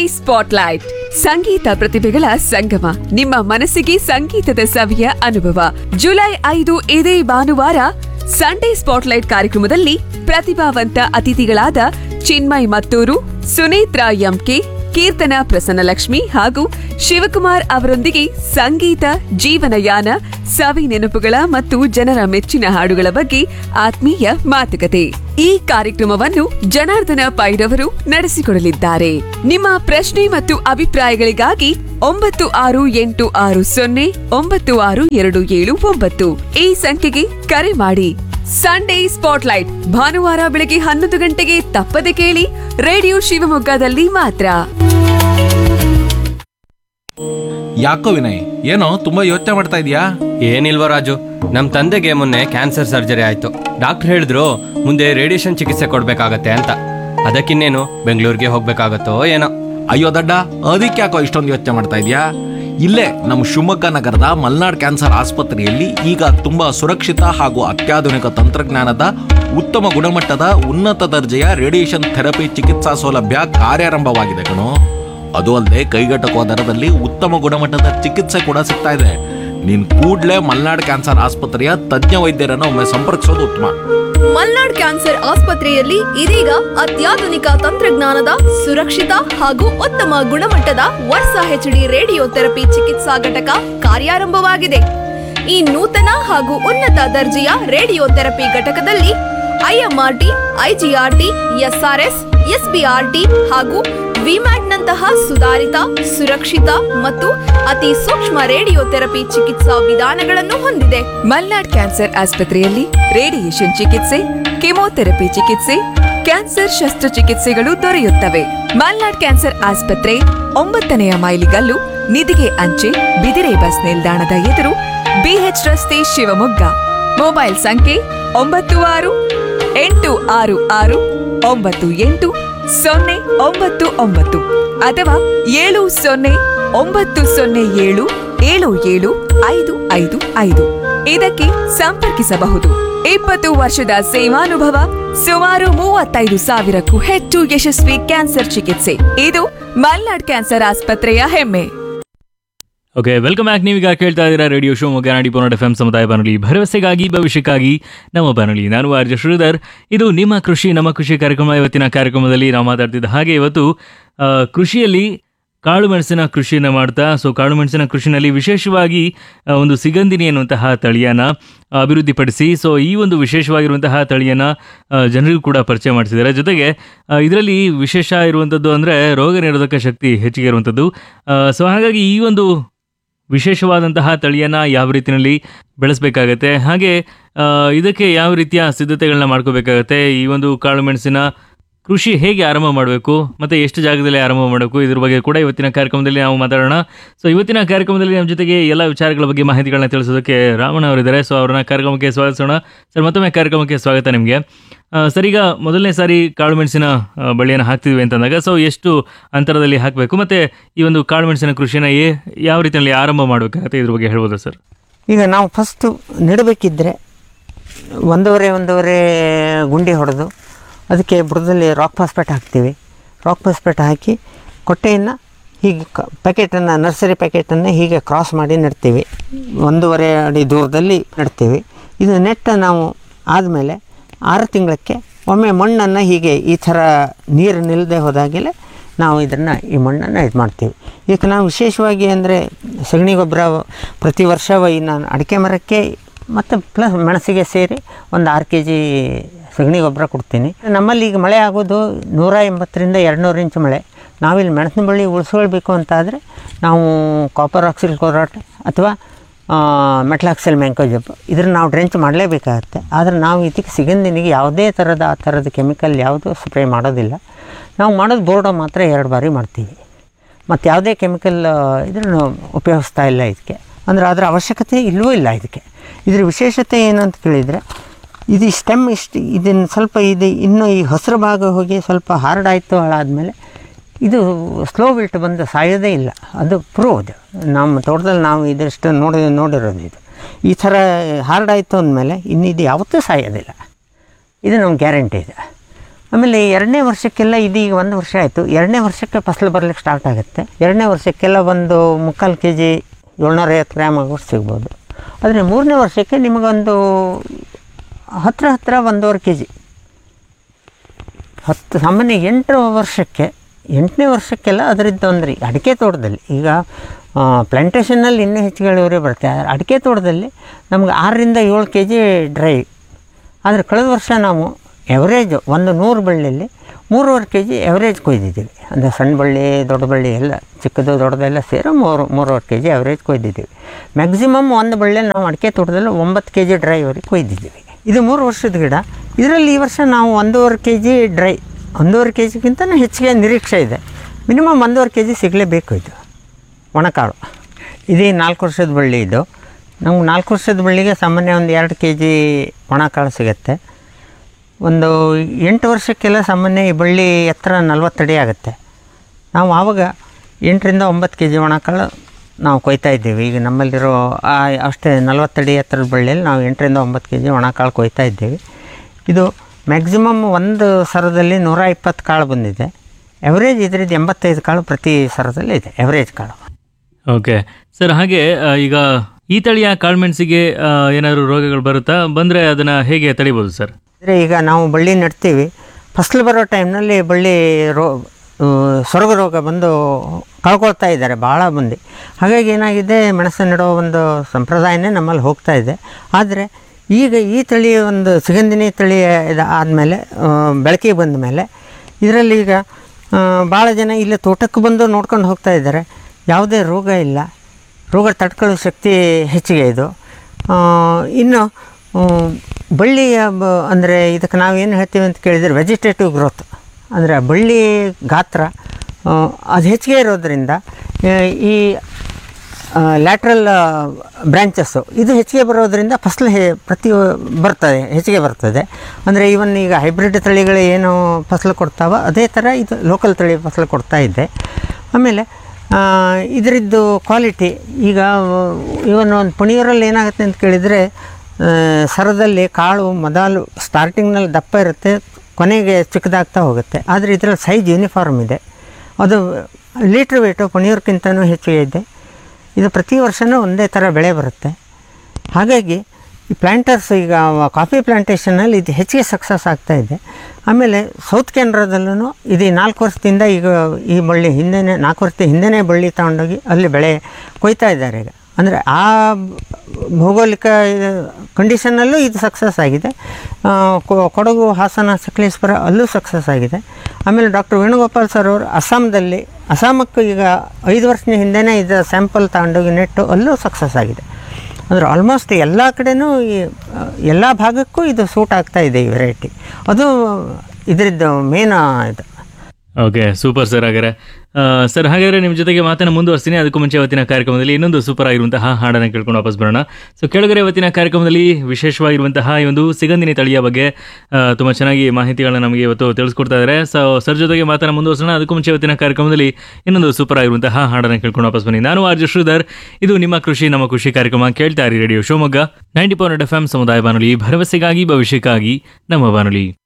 spotlight ಸಂಗೀತ ಪ್ರತಿಭೆಗಳ ಸಂಗಮ ನಿಮ್ಮ ಮನಸ್ಸಿಗೆ ಸಂಗೀತದ ಸವಿಯ ಅನುಭವ ಜುಲೈ ಐದು ಇದೇ ಭಾನುವಾರ ಸಂಡೇ ಸ್ಪಾಟ್ಲೈಟ್ ಕಾರ್ಯಕ್ರಮದಲ್ಲಿ ಪ್ರತಿಭಾವಂತ ಅತಿಥಿಗಳಾದ ಚಿನ್ಮಯ್ ಮತ್ತೂರು ಸುನೇತ್ರ ಎಂಕೆ ಕೀರ್ತನ ಪ್ರಸನ್ನಲಕ್ಷ್ಮಿ ಹಾಗೂ ಶಿವಕುಮಾರ್ ಅವರೊಂದಿಗೆ ಸಂಗೀತ ಜೀವನಯಾನ ಸವಿ ನೆನಪುಗಳ ಮತ್ತು ಜನರ ಮೆಚ್ಚಿನ ಹಾಡುಗಳ ಬಗ್ಗೆ ಆತ್ಮೀಯ ಮಾತುಕತೆ ಈ ಕಾರ್ಯಕ್ರಮವನ್ನು ಜನಾರ್ದನ ಪೈರವರು ನಡೆಸಿಕೊಡಲಿದ್ದಾರೆ ನಿಮ್ಮ ಪ್ರಶ್ನೆ ಮತ್ತು ಅಭಿಪ್ರಾಯಗಳಿಗಾಗಿ ಒಂಬತ್ತು ಆರು ಎಂಟು ಆರು ಸೊನ್ನೆ ಒಂಬತ್ತು ಆರು ಎರಡು ಏಳು ಒಂಬತ್ತು ಈ ಸಂಖ್ಯೆಗೆ ಕರೆ ಮಾಡಿ ಸಂಡೇ ಸ್ಪಾಟ್ಲೈಟ್ ಭಾನುವಾರ ಬೆಳಗ್ಗೆ ಹನ್ನೊಂದು ಗಂಟೆಗೆ ತಪ್ಪದೆ ಕೇಳಿ ರೇಡಿಯೋ ಶಿವಮೊಗ್ಗದಲ್ಲಿ ಮಾತ್ರ ಯಾಕೋ ವಿನಯ್ ಏನೋ ತುಂಬಾ ಯೋಚನೆ ಮಾಡ್ತಾ ಇದೀಯಾ ಏನಿಲ್ವ ರಾಜು ನಮ್ಮ ತಂದೆಗೆ ಮೊನ್ನೆ ಕ್ಯಾನ್ಸರ್ ಸರ್ಜರಿ ಆಯ್ತು ಡಾಕ್ಟರ್ ಹೇಳಿದ್ರು ಮುಂದೆ ರೇಡಿಯೇಷನ್ ಚಿಕಿತ್ಸೆ ಕೊಡ್ಬೇಕಾಗತ್ತೆ ಅಂತ ಅದಕ್ಕಿನ್ನೇನು ಬೆಂಗಳೂರಿಗೆ ಹೋಗ್ಬೇಕಾಗತ್ತೋ ಏನೋ ಅಯ್ಯೋ ದಡ್ಡ ಅದಕ್ಕೆ ಯಾಕೋ ಇಷ್ಟೊಂದು ಯೋಚನೆ ಮಾಡ್ತಾ ಇದೀಯಾ ಇಲ್ಲೇ ನಮ್ಮ ಶಿವಮೊಗ್ಗ ನಗರದ ಮಲ್ನಾಡ್ ಕ್ಯಾನ್ಸರ್ ಆಸ್ಪತ್ರೆಯಲ್ಲಿ ಈಗ ತುಂಬಾ ಸುರಕ್ಷಿತ ಹಾಗೂ ಅತ್ಯಾಧುನಿಕ ತಂತ್ರಜ್ಞಾನದ ಉತ್ತಮ ಗುಣಮಟ್ಟದ ಉನ್ನತ ದರ್ಜೆಯ ರೇಡಿಯೇಷನ್ ಥೆರಪಿ ಚಿಕಿತ್ಸಾ ಸೌಲಭ್ಯ ಕಾರ್ಯಾರಂಭವಾಗಿದೆ ಕಣೋ ಅದು ಅಲ್ಲದೆ ಕೈಗೆಟಕುವ ದರದಲ್ಲಿ ಉತ್ತಮ ಗುಣಮಟ್ಟದ ಚಿಕಿತ್ಸೆ ಕೂಡ ಸಿಗ್ತಾ ಇದೆ ನೀನ್ ಕೂಡ್ಲೇ ಮಲ್ನಾಡ್ ಕ್ಯಾನ್ಸರ್ ಆಸ್ಪತ್ರೆಯ ತಜ್ಞ ವೈದ್ಯರನ್ನು ಒಮ್ಮೆ ಸಂಪರ್ಕಿಸೋದು ಉತ್ತಮ ಮಲ್ನಾಡ್ ಕ್ಯಾನ್ಸರ್ ಆಸ್ಪತ್ರೆಯಲ್ಲಿ ಇದೀಗ ಅತ್ಯಾಧುನಿಕ ತಂತ್ರಜ್ಞಾನದ ಸುರಕ್ಷಿತ ಹಾಗೂ ಉತ್ತಮ ಗುಣಮಟ್ಟದ ವರ್ಷ ಹೆಚ್ಡಿ ರೇಡಿಯೋ ಥೆರಪಿ ಚಿಕಿತ್ಸಾ ಘಟಕ ಕಾರ್ಯಾರಂಭವಾಗಿದೆ ಈ ನೂತನ ಹಾಗೂ ಉನ್ನತ ದರ್ಜೆಯ ರೇಡಿಯೋ ಥೆರಪಿ ಘಟಕದಲ್ಲಿ ಐಎಂಆರ್ಟಿ ಐಜಿಆರ್ಟಿ ಎಸ್ಆರ್ಎಸ್ ಎಸ್ಬಿಆರ್ಟಿ ಹಾಗೂ ವಿಮ್ಯಾಟ್ನಂತಹ ಸುಧಾರಿತ ಸುರಕ್ಷಿತ ಮತ್ತು ಅತಿ ಸೂಕ್ಷ್ಮ ರೇಡಿಯೋ ಥೆರಪಿ ಚಿಕಿತ್ಸಾ ವಿಧಾನಗಳನ್ನು ಹೊಂದಿದೆ ಮಲ್ನಾಡ್ ಕ್ಯಾನ್ಸರ್ ಆಸ್ಪತ್ರೆಯಲ್ಲಿ ರೇಡಿಯೇಷನ್ ಚಿಕಿತ್ಸೆ ಕೆಮೊಥೆರಪಿ ಚಿಕಿತ್ಸೆ ಕ್ಯಾನ್ಸರ್ ಶಸ್ತ್ರಚಿಕಿತ್ಸೆಗಳು ದೊರೆಯುತ್ತವೆ ಮಲ್ನಾಡ್ ಕ್ಯಾನ್ಸರ್ ಆಸ್ಪತ್ರೆ ಒಂಬತ್ತನೆಯ ಮೈಲಿಗಲ್ಲು ನಿಧಿಗೆ ಅಂಚೆ ಬಿದಿರೆ ಬಸ್ ನಿಲ್ದಾಣದ ಎದುರು ಬಿಎಚ್ ರಸ್ತೆ ಶಿವಮೊಗ್ಗ ಮೊಬೈಲ್ ಸಂಖ್ಯೆ ಒಂಬತ್ತು ಆರು ಎಂಟು ಆರು ಆರು ಒಂಬತ್ತು ಎಂಟು ಸೊನ್ನೆ ಒಂಬತ್ತು ಒಂಬತ್ತು ಅಥವಾ ಏಳು ಸೊನ್ನೆ ಒಂಬತ್ತು ಸೊನ್ನೆ ಏಳು ಏಳು ಏಳು ಐದು ಐದು ಐದು ಇದಕ್ಕೆ ಸಂಪರ್ಕಿಸಬಹುದು ಇಪ್ಪತ್ತು ವರ್ಷದ ಸೇವಾನುಭವ ಸುಮಾರು ಮೂವತ್ತೈದು ಸಾವಿರಕ್ಕೂ ಹೆಚ್ಚು ಯಶಸ್ವಿ ಕ್ಯಾನ್ಸರ್ ಚಿಕಿತ್ಸೆ ಇದು ಮಲ್ನಾಡ್ ಕ್ಯಾನ್ಸರ್ ಆಸ್ಪತ್ರೆಯ ಹೆಮ್ಮೆ ಓಕೆ ವೆಲ್ಕಮ್ ಬ್ಯಾಕ್ ನೀವೀಗ ಕೇಳ್ತಾ ಇದ್ದೀರಾ ರೇಡಿಯೋ ಶಿವಮೊಗ್ಗ ನಾಡಿ ಪೋನಡ್ ಎಫ್ ಎಂ ಸಮುದಾಯ ಬಾನುಲಿ ಭರವಸೆಗಾಗಿ ಭವಿಷ್ಯಕ್ಕಾಗಿ ನಮ್ಮ ಬಾನುಲಿ ನಾನು ಆರ್ಜ ಶ್ರೀಧರ್ ಇದು ನಿಮ್ಮ ಕೃಷಿ ನಮ್ಮ ಕೃಷಿ ಕಾರ್ಯಕ್ರಮ ಇವತ್ತಿನ ಕಾರ್ಯಕ್ರಮದಲ್ಲಿ ನಾವು ಮಾತಾಡ್ತಿದ್ದ ಹಾಗೆ ಇವತ್ತು ಆ, ಕೃಷಿಯಲ್ಲಿ ಕಾಳು ಮೆಣಸಿನ ಕೃಷಿಯನ್ನು ಮಾಡ್ತಾ ಸೊ ಕಾಳು ಮೆಣಸಿನ ಕೃಷಿನಲ್ಲಿ ವಿಶೇಷವಾಗಿ ಆ, ಒಂದು ಸಿಗಂದಿನಿ ಎನ್ನುವಂತಹ ತಳಿಯನ್ನು ಅಭಿವೃದ್ಧಿಪಡಿಸಿ ಸೊ ಈ ಒಂದು ವಿಶೇಷವಾಗಿರುವಂತಹ ತಳಿಯನ್ನು ಜನರಿಗೂ ಕೂಡ ಪರಿಚಯ ಮಾಡಿಸಿದ್ದಾರೆ ಜೊತೆಗೆ ಇದರಲ್ಲಿ ವಿಶೇಷ ಇರುವಂಥದ್ದು ಅಂದರೆ ರೋಗ ನಿರೋಧಕ ಶಕ್ತಿ ಹೆಚ್ಚಿಗೆ ಇರುವಂಥದ್ದು ಸೊ ಹಾಗಾಗಿ ಈ ಒಂದು ವಿಶೇಷವಾದಂತಹ ತಳಿಯನ್ನು ಯಾವ ರೀತಿಯಲ್ಲಿ ಬೆಳೆಸಬೇಕಾಗತ್ತೆ ಹಾಗೆ ಆ, ಇದಕ್ಕೆ ಯಾವ ರೀತಿಯ ಸಿದ್ಧತೆಗಳನ್ನ ಮಾಡ್ಕೋಬೇಕಾಗತ್ತೆ ಈ ಒಂದು ಕಾಳು ಮೆಣಸಿನ ಕೃಷಿ ಹೇಗೆ ಆರಂಭ ಮಾಡಬೇಕು ಮತ್ತು ಎಷ್ಟು ಜಾಗದಲ್ಲಿ ಆರಂಭ ಮಾಡಬೇಕು ಇದ್ರ ಬಗ್ಗೆ ಕೂಡ ಇವತ್ತಿನ ಕಾರ್ಯಕ್ರಮದಲ್ಲಿ ನಾವು ಮಾತಾಡೋಣ ಸೊ ಇವತ್ತಿನ ಕಾರ್ಯಕ್ರಮದಲ್ಲಿ ನಮ್ಮ ಜೊತೆಗೆ ಎಲ್ಲ ವಿಚಾರಗಳ ಬಗ್ಗೆ ಮಾಹಿತಿಗಳನ್ನ ತಿಳಿಸೋದಕ್ಕೆ ರಾಮಣ್ಣ ಅವರಿದ್ದಾರೆ ಸೊ ಅವ್ರನ್ನ ಕಾರ್ಯಕ್ರಮಕ್ಕೆ ಸ್ವಾಗತಿಸೋಣ ಸರ್ ಮತ್ತೊಮ್ಮೆ ಕಾರ್ಯಕ್ರಮಕ್ಕೆ ಸ್ವಾಗತ ನಿಮಗೆ ಸರ್ ಈಗ ಮೊದಲನೇ ಸಾರಿ ಕಾಳು ಮೆಣಸಿನ ಆ, ಬಳ್ಳಿಯನ್ನು ಹಾಕ್ತಿದ್ವಿ ಅಂತಂದಾಗ ಸೊ ಎಷ್ಟು ಅಂತರದಲ್ಲಿ ಹಾಕಬೇಕು ಮತ್ತು ಈ ಒಂದು ಕಾಳು ಮೆಣಸಿನ ಕೃಷಿನ ಏ ಯಾವ ರೀತಿಯಲ್ಲಿ ಆರಂಭ ಮಾಡಬೇಕಾಗತ್ತೆ ಇದ್ರ ಬಗ್ಗೆ ಹೇಳ್ಬೋದಾ ಸರ್ ಈಗ ನಾವು ಫಸ್ಟು ನೆಡಬೇಕಿದ್ರೆ ಒಂದೂವರೆ ಒಂದೂವರೆ ಗುಂಡಿ ಹೊಡೆದು ಅದಕ್ಕೆ ಬುಡದಲ್ಲಿ ರಾಕ್ ಫಾಸ್ಫೇಟ್ ಹಾಕ್ತೀವಿ ರಾಕ್ ಫಾಸ್ಫೇಟ್ ಹಾಕಿ ಕೊಟ್ಟೆಯನ್ನು ಹೀಗೆ ಕ ಪ್ಯಾಕೆಟನ್ನು ನರ್ಸರಿ ಪ್ಯಾಕೆಟನ್ನು ಹೀಗೆ ಕ್ರಾಸ್ ಮಾಡಿ ನೆಡ್ತೀವಿ ಒಂದೂವರೆ ಅಡಿ ದೂರದಲ್ಲಿ ನೆಡ್ತೀವಿ ಇದು ನೆಟ್ಟ ನಾವು ಆದಮೇಲೆ ಆರು ತಿಂಗಳಕ್ಕೆ ಒಮ್ಮೆ ಮಣ್ಣನ್ನು ಹೀಗೆ ಈ ಥರ ನೀರು ನಿಲ್ಲದೆ ಹೋದಾಗೆಲ್ಲ ನಾವು ಇದನ್ನು ಈ ಮಣ್ಣನ್ನು ಇದು ಮಾಡ್ತೀವಿ ಇದಕ್ಕೆ ನಾವು ವಿಶೇಷವಾಗಿ ಅಂದರೆ ಸಗಣಿ ಗೊಬ್ಬರ ಪ್ರತಿ ವರ್ಷ ಈ ನಾನು ಅಡಿಕೆ ಮರಕ್ಕೆ ಮತ್ತು ಪ್ಲಸ್ ಮೆಣಸಿಗೆ ಸೇರಿ ಒಂದು ಆರು ಕೆ ಜಿ ಸಗಣಿ ಗೊಬ್ಬರ ಕೊಡ್ತೀನಿ ನಮ್ಮಲ್ಲಿ ಈಗ ಮಳೆ ಆಗೋದು ನೂರ ಎಂಬತ್ತರಿಂದ ಎರಡುನೂರು ಇಂಚು ಮಳೆ ನಾವಿಲ್ಲಿ ಮೆಣಸಿನ ಬಳ್ಳಿ ಉಳಿಸ್ಕೊಳ್ಬೇಕು ಅಂತಾದರೆ ನಾವು ಕಾಪರ್ ಆಕ್ಸಿಲ್ ಕ್ಲೋರಾಟ್ ಅಥವಾ ಮೆಟ್ಲಾಕ್ಸೆಲ್ ಮ್ಯಾಂಕೋಜಬ್ ಇದ್ರ ನಾವು ಡ್ರೆಂಚ್ ಮಾಡಲೇಬೇಕಾಗತ್ತೆ ಆದರೆ ನಾವು ಇದಕ್ಕೆ ಸಿಗಂದಿನಿಗೆ ಯಾವುದೇ ಥರದ ಆ ಥರದ ಕೆಮಿಕಲ್ ಯಾವುದೂ ಸ್ಪ್ರೇ ಮಾಡೋದಿಲ್ಲ ನಾವು ಮಾಡೋದು ಬೋರ್ಡೋ ಮಾತ್ರ ಎರಡು ಬಾರಿ ಮಾಡ್ತೀವಿ ಮತ್ತು ಯಾವುದೇ ಕೆಮಿಕಲ್ ಇದನ್ನು ಉಪಯೋಗಿಸ್ತಾ ಇಲ್ಲ ಇದಕ್ಕೆ ಅಂದರೆ ಅದರ ಅವಶ್ಯಕತೆ ಇಲ್ಲವೂ ಇಲ್ಲ ಇದಕ್ಕೆ ಇದ್ರ ವಿಶೇಷತೆ ಏನು ಅಂತ ಕೇಳಿದರೆ ಇದು ಸ್ಟೆಮ್ ಇಷ್ಟು ಇದನ್ನು ಸ್ವಲ್ಪ ಇದು ಇನ್ನೂ ಈ ಹಸಿರು ಭಾಗ ಹೋಗಿ ಸ್ವಲ್ಪ ಹಾರ್ಡ್ ಆಯಿತು ಹಾಳಾದಮೇಲೆ ಇದು ಸ್ಲೋ ಬಿಲ್ಟ್ ಬಂದು ಸಾಯೋದೇ ಇಲ್ಲ ಅದು ಪ್ರೂವ್ ಅದು ನಮ್ಮ ತೋಟದಲ್ಲಿ ನಾವು ಇದಷ್ಟು ನೋಡಿ ನೋಡಿರೋದು ಇದು ಈ ಥರ ಹಾರ್ಡ್ ಆಯಿತು ಅಂದಮೇಲೆ ಇನ್ನು ಇದು ಯಾವತ್ತೂ ಸಾಯೋದಿಲ್ಲ ಇದು ನಮ್ಗೆ ಗ್ಯಾರಂಟಿ ಇದೆ ಆಮೇಲೆ ಎರಡನೇ ವರ್ಷಕ್ಕೆಲ್ಲ ಇದೀಗ ಒಂದು ವರ್ಷ ಆಯಿತು ಎರಡನೇ ವರ್ಷಕ್ಕೆ ಫಸಲು ಬರಲಿಕ್ಕೆ ಸ್ಟಾರ್ಟ್ ಆಗುತ್ತೆ ಎರಡನೇ ವರ್ಷಕ್ಕೆಲ್ಲ ಒಂದು ಮುಕ್ಕಾಲು ಕೆ ಜಿ ಏಳ್ನೂರೈವತ್ತು ಗ್ರಾಮ್ ಆಗೋಷ್ಟು ಸಿಗ್ಬೋದು ಆದರೆ ಮೂರನೇ ವರ್ಷಕ್ಕೆ ನಿಮಗೊಂದು ಹತ್ತಿರ ಹತ್ತಿರ ಒಂದೂವರೆ ಕೆ ಜಿ ಹತ್ತು ಸಾಮಾನ್ಯ ಎಂಟು ವರ್ಷಕ್ಕೆ ಎಂಟನೇ ವರ್ಷಕ್ಕೆಲ್ಲ ಅದರಿಂದ ಒಂದು ಅಡಿಕೆ ತೋಟದಲ್ಲಿ ಈಗ ಪ್ಲಾಂಟೇಷನ್ನಲ್ಲಿ ಇನ್ನೂ ಹೆಚ್ಚಿಗೆ ಇಳುವರಿ ಬರುತ್ತೆ ಆದ್ರೆ ಅಡಿಕೆ ತೋಟದಲ್ಲಿ ನಮ್ಗೆ ಆರರಿಂದ ಏಳು ಕೆ ಜಿ ಡ್ರೈ ಆದರೆ ಕಳೆದ ವರ್ಷ ನಾವು ಎವರೇಜ್ ಒಂದು ನೂರು ಬಳ್ಳಿಯಲ್ಲಿ ಮೂರುವರೆ ಕೆ ಜಿ ಎವರೇಜ್ ಕೊಯ್ದಿದ್ದೀವಿ ಅಂದರೆ ಸಣ್ಣ ಬಳ್ಳಿ ದೊಡ್ಡ ಬಳ್ಳಿ ಎಲ್ಲ ಚಿಕ್ಕದು ದೊಡ್ಡದೆಲ್ಲ ಸೇರಿ ಮೂರು ಮೂರುವರೆ ಕೆ ಜಿ ಎವರೇಜ್ ಕೊಯ್ದಿದ್ದೀವಿ ಮ್ಯಾಕ್ಸಿಮಮ್ ಒಂದು ಬಳ್ಳಿಯಲ್ಲಿ ನಾವು ಅಡಿಕೆ ತೋಟದಲ್ಲಿ ಒಂಬತ್ತು ಕೆ ಜಿ ಡ್ರೈವರೆಗೆ ಕೊಯ್ದಿದ್ದೀವಿ ಇದು ಮೂರು ವರ್ಷದ ಗಿಡ ಇದರಲ್ಲಿ ಈ ವರ್ಷ ನಾವು ಒಂದೂವರೆ ಕೆ ಜಿ ಡ್ರೈ ಒಂದೂವರೆ ಕೆ ಜಿಗಿಂತಲೂ ಹೆಚ್ಚಿಗೆ ನಿರೀಕ್ಷೆ ಇದೆ ಮಿನಿಮಮ್ ಒಂದೂವರೆ ಕೆ ಜಿ ಸಿಗಲೇಬೇಕು ಇದು ಒಣಕಾಳು ಇದೇ ನಾಲ್ಕು ವರ್ಷದ ಬಳ್ಳಿ ಇದು ನಮ್ಗೆ ನಾಲ್ಕು ವರ್ಷದ ಬಳ್ಳಿಗೆ ಸಾಮಾನ್ಯ ಒಂದು ಎರಡು ಕೆ ಜಿ ಒಣಕಾಳು ಸಿಗುತ್ತೆ ಒಂದು ಎಂಟು ವರ್ಷಕ್ಕೆಲ್ಲ ಸಾಮಾನ್ಯ ಈ ಬಳ್ಳಿ ಎತ್ತರ ನಲ್ವತ್ತಡಿ ಆಗುತ್ತೆ ನಾವು ಆವಾಗ ಎಂಟರಿಂದ ಒಂಬತ್ತು ಕೆ ಜಿ ಒಣಕಾಳು ನಾವು ಕೊಯ್ತಾ ಇದ್ದೀವಿ ಈಗ ನಮ್ಮಲ್ಲಿರೋ ಆ ಅಷ್ಟೇ ನಲ್ವತ್ತಡಿ ಎತ್ತರದ ಬಳ್ಳಿಯಲ್ಲಿ ನಾವು ಎಂಟರಿಂದ ಒಂಬತ್ತು ಕೆ ಜಿ ಒಣಕಾಳು ಕೊಯ್ತಾ ಇದ್ದೀವಿ ಇದು ಮ್ಯಾಕ್ಸಿಮಮ್ ಒಂದು ಸರದಲ್ಲಿ ನೂರ ಇಪ್ಪತ್ತು ಕಾಳು ಬಂದಿದೆ ಎವರೇಜ್ ಇದರಿಂದ ಎಂಬತ್ತೈದು ಕಾಳು ಪ್ರತಿ ಸರದಲ್ಲಿ ಇದೆ ಎವರೇಜ್ ಕಾಳು ಓಕೆ ಸರ್ ಹಾಗೆ ಆ, ಈಗ ಈ ತಳಿಯ ಕಾಳುಮೆಣಸಿಗೆ ಆ, ಏನಾದರೂ ರೋಗಗಳು ಬರುತ್ತಾ ಬಂದರೆ ಅದನ್ನು ಹೇಗೆ ತಡಿಬೋದು ಸರ್ ಅಂದರೆ ಈಗ ನಾವು ಬಳ್ಳಿ ನೆಡ್ತೀವಿ ಫಸಲು ಬರೋ ಟೈಮ್ನಲ್ಲಿ ಬಳ್ಳಿ ರೋ ಆ, ಸೊರಗ ರೋಗ ಬಂದು ಕಳ್ಕೊಳ್ತಾ ಇದ್ದಾರೆ ಭಾಳ ಮಂದಿ ಹಾಗಾಗಿ ಏನಾಗಿದೆ ಮೆಣಸು ನೆಡೋ ಒಂದು ಸಂಪ್ರದಾಯನೇ ನಮ್ಮಲ್ಲಿ ಹೋಗ್ತಾ ಇದೆ ಆದರೆ ಈಗ ಈ ತಳಿ ಒಂದು ಸುಗಂಧಿನಿ ತಳಿ ಇದು ಆದಮೇಲೆ ಬೆಳಕಿಗೆ ಬಂದ ಮೇಲೆ ಇದರಲ್ಲಿ ಈಗ ಭಾಳ ಜನ ಇಲ್ಲಿ ತೋಟಕ್ಕೆ ಬಂದು ನೋಡ್ಕೊಂಡು ಹೋಗ್ತಾ ಇದ್ದಾರೆ ಯಾವುದೇ ರೋಗ ಇಲ್ಲ ರೋಗ ತಡ್ಕೊಳ್ಳೋ ಶಕ್ತಿ ಹೆಚ್ಚಿಗೆ ಇದು ಆ, ಇನ್ನು ಆ, ಬಳ್ಳಿಯ ಬ ಅಂದರೆ ಇದಕ್ಕೆ ನಾವು ಏನು ಹೇಳ್ತೀವಿ ಅಂತ ಕೇಳಿದರೆ ವೆಜಿಟೇಟಿವ್ ಗ್ರೋತ್ ಅಂದರೆ ಬಳ್ಳಿ ಗಾತ್ರ ಆ, ಅದು ಹೆಚ್ಚಿಗೆ ಇರೋದ್ರಿಂದ ಆ, ಈ ಲ್ಯಾಟ್ರಲ್ ಬ್ರ್ಯಾಂಚಸ್ಸು ಇದು ಹೆಚ್ಚಿಗೆ ಬರೋದ್ರಿಂದ ಫಸಲು ಹೆ ಪ್ರತಿ ಬರ್ತದೆ ಹೆಚ್ಚಿಗೆ ಬರ್ತದೆ ಅಂದರೆ ಇವನ್ ಈಗ ಹೈಬ್ರಿಡ್ ತಳಿಗಳು ಏನು ಫಸಲು ಕೊಡ್ತಾವೋ ಅದೇ ಥರ ಇದು ಲೋಕಲ್ ತಳಿ ಫಸಲು ಕೊಡ್ತಾ ಇದೆ ಆಮೇಲೆ ಆ, ಇದರದ್ದು ಕ್ವಾಲಿಟಿ ಈಗ ಇವನ್ ಒಂದು ಪುಣಿಯೂರಲ್ಲಿ ಏನಾಗುತ್ತೆ ಅಂತ ಕೇಳಿದರೆ ಆ, ಸರದಲ್ಲಿ ಕಾಳು ಮೊದಲು ಸ್ಟಾರ್ಟಿಂಗ್ನಲ್ಲಿ ದಪ್ಪ ಇರುತ್ತೆ ಕೊನೆಗೆ ಚಿಕ್ಕದಾಗ್ತಾ ಹೋಗುತ್ತೆ ಆದರೆ ಇದರಲ್ಲಿ ಸೈಜ್ ಯೂನಿಫಾರ್ಮ್ ಇದೆ ಅದು ಲೀಟ್ರ್ ವೇಟು ಪುಣಿಯೂರ್ಗಿಂತನೂ ಹೆಚ್ಚಿಗೆ ಇದೆ ಇದು ಪ್ರತಿ ವರ್ಷವೂ ಒಂದೇ ಥರ ಬೆಳೆ ಬರುತ್ತೆ ಹಾಗಾಗಿ ಈ ಪ್ಲ್ಯಾಂಟರ್ಸ್ ಈಗ ಕಾಫಿ ಪ್ಲಾಂಟೇಷನಲ್ಲಿ ಇದು ಹೆಚ್ಚಿಗೆ ಸಕ್ಸಸ್ ಆಗ್ತಾ ಇದೆ ಆಮೇಲೆ ಸೌತ್ ಕೆನರಾದಲ್ಲೂ ಇದು ಈ ನಾಲ್ಕು ವರ್ಷದಿಂದ ಈಗ ಈ ಬಳ್ಳಿ ಹಿಂದೆನೇ ನಾಲ್ಕು ವರ್ಷದ ಹಿಂದೆನೇ ಬಳ್ಳಿ ತಗೊಂಡೋಗಿ ಅಲ್ಲಿ ಬೆಳೆ ಕೊಯ್ತಾ ಇದ್ದಾರೆ ಈಗ ಅಂದರೆ ಆ ಭೌಗೋಳಿಕ ಕಂಡೀಷನ್ನಲ್ಲೂ ಇದು ಸಕ್ಸಸ್ ಆಗಿದೆ ಆ, ಕೊ- ಕೊಡಗು ಹಾಸನ ಸಕಲೇಶ್ವರ ಅಲ್ಲೂ ಸಕ್ಸಸ್ ಆಗಿದೆ ಆಮೇಲೆ ಡಾಕ್ಟರ್ ವೇಣುಗೋಪಾಲ್ ಸರ್ ಅವರು ಅಸ್ಸಾಂದಲ್ಲಿ ಅಸ್ಸಾಮಕ್ಕೆ ಈಗ ಐದು ವರ್ಷದ ಹಿಂದೆನೇ ಇದು ಸ್ಯಾಂಪಲ್ ತಗೊಂಡೋಗಿ ನೆಟ್ಟು ಅಲ್ಲೂ ಸಕ್ಸಸ್ ಆಗಿದೆ ಅಂದರೆ ಆಲ್ಮೋಸ್ಟ್ ಎಲ್ಲ ಕಡೆನೂ ಈ ಎಲ್ಲ ಭಾಗಕ್ಕೂ ಇದು ಸೂಟ್ ಆಗ್ತಾ ಇದೆ ಈ ವೆರೈಟಿ ಅದು ಇದರದ್ದು ಮೇನ್ ಇದು ಓಕೆ ಸೂಪರ್ ಸರ್ ಹಾಗಾದ್ರೆ ಆ, ಸರ್ ಹಾಗಾದ್ರೆ ನಿಮ್ಮ ಜೊತೆಗೆ ಮಾತನ್ನ ಮುಂದುವರಿಸ್ತೀನಿ ಅದಕ್ಕೂ ಮುಂಚೆ ಇವತ್ತಿನ ಕಾರ್ಯಕ್ರಮದಲ್ಲಿ ಇನ್ನೊಂದು ಸೂಪರ್ ಆಗಿರುವಂತಹ ಹಾಡನ್ನು ಕೇಳ್ಕೊಂಡು ವಾಪಸ್ ಬರೋಣ ಸೊ ಕೆಳಗಡೆ ಇವತ್ತಿನ ಕಾರ್ಯಕ್ರಮದಲ್ಲಿ ವಿಶೇಷವಾಗಿರುವಂತಹ ಈ ಒಂದು ಸಿಗಂದಿನಿ ತಳಿಯ ಬಗ್ಗೆ ಆ, ತುಂಬಾ ಚೆನ್ನಾಗಿ ಮಾಹಿತಿಗಳನ್ನ ನಮಗೆ ಇವತ್ತು ತಿಳಿಸ್ಕೊಡ್ತಾ ಇದ್ದಾರೆ ಸೊ ಸರ್ ಜೊತೆಗೆ ಮಾತನ್ನ ಮುಂದುವರಿಸೋಣ ಅದಕ್ಕೂ ಮುಂಚೆ ಇವತ್ತಿನ ಕಾರ್ಯಕ್ರಮದಲ್ಲಿ ಇನ್ನೊಂದು ಸೂಪರ್ ಆಗಿರುವಂತಹ ಹಾಡನ್ನು ಕೇಳ್ಕೊಂಡು ವಾಪಸ್ ಬನ್ನಿ ನಾನು ಆರ್ಜು ಶ್ರೀಧರ್ ಇದು ನಿಮ್ಮ ಕೃಷಿ ನಮ್ಮ ಕೃಷಿ ಕಾರ್ಯಕ್ರಮ ಕೇಳ್ತಾ ಇರಿ radio Shivamogga ninety point FM ಎಂ ಸಮುದಾಯ ಬಾನುಲಿ ಭರವಸೆಗಾಗಿ ಭವಿಷ್ಯಕ್ಕಾಗಿ ನಮ್ಮ ಬಾನುಲಿ